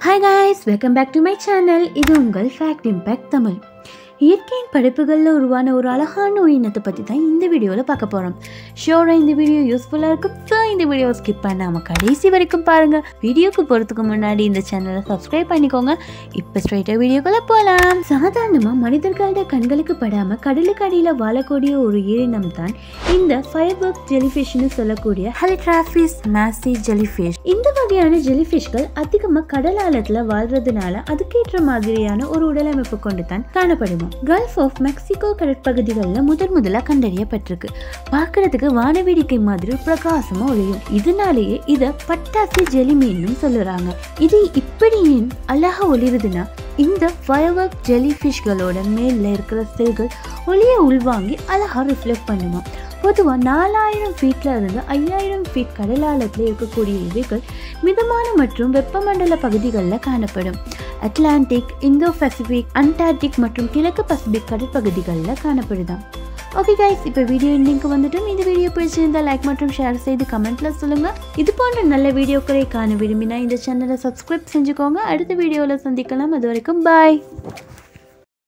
hi guys welcome back to my channel இது உங்கள் fact impact Tamil இயற்கையின் படைப்புகளில் உருவான ஒரு அழகான உயிரினத்தை பற்றி தான் இந்த வீடியோவில் பார்க்க போகிறோம் ஷோராக இந்த வீடியோ யூஸ்ஃபுல்லாக இருக்கும் ஸோ இந்த வீடியோ ஸ்கிப் பண்ணாமல் கடைசி வரைக்கும் பாருங்கள் வீடியோக்கு போகிறதுக்கு முன்னாடி இந்த சேனலை சப்ஸ்கிரைப் பண்ணிக்கோங்க இப்போ ஸ்ட்ரைட்டாக வீடியோக்குள்ளே போகலாம் சாதாரணமாக மனிதர்களோட கண்களுக்கு படாமல் கடலுக்கு அடியில் வாழக்கூடிய ஒரு உயிரினம் தான் இந்த ஃபயர்பர்க் ஜெலிஃபிஷ்னு சொல்லக்கூடிய ஹெலிட்ராஃபிஸ் மேசி ஜெலிஃபிஷ் இந்த வகையான ஜெலிஃபிஷ்கள் அதிகமாக கடல் ஆழத்தில் வாழ்றதுனால அதுக்கேற்ற மாதிரியான ஒரு உடலமைப்பு கொண்டு தான் காணப்படுமா கல்ஃப் ஆஃப் மெக்சிகோ கடற்பகுதிகளில் முதன் முதலாக கண்டறியப்பட்டிருக்கு பார்க்கறதுக்கு வானவேடிக்கை மாதிரி பிரகாசமாக ஒளியும் இதனாலேயே இதை பட்டாசு ஜெலி மீனும் சொல்லுறாங்க இது இப்படி ஏன் அழகா ஒளிருதுன்னா இந்த ஃபயர்வர்க் ஜெலிஃபிஷ்களோட மேலில் இருக்கிற செல்கள் ஒளியை உள்வாங்கி அழகா ரிஃப்ளெக்ட் பண்ணுமா பொதுவாக நாலாயிரம் ஃபீட்ல இருந்து ஐயாயிரம் ஃபீட் கடலாழத்தில் இருக்கக்கூடிய இவைகள் மிதமான மற்றும் வெப்பமண்டல பகுதிகளில் காணப்படும் அட்லாண்டிக் இந்தோ பசிபிக் அண்டார்டிக் மற்றும் கிழக்கு பசிபிக் கடற்பகுதிகளில் காணப்படுதாம் ஓகே கைஸ் இப்போ வீடியோ எண்டிங்க்கு வந்துட்டும் இந்த வீடியோ பிடிச்சிருந்தா லைக் மற்றும் ஷேர் செய்து கமெண்ட்ல சொல்லுங்க இது போன்ற நல்ல வீடியோக்களை காண விரும்பினா இந்த சேனலை சப்ஸ்கிரைப் செஞ்சுக்கோங்க அடுத்த வீடியோவில் சந்திக்கலாம் அது வரைக்கும் பாய்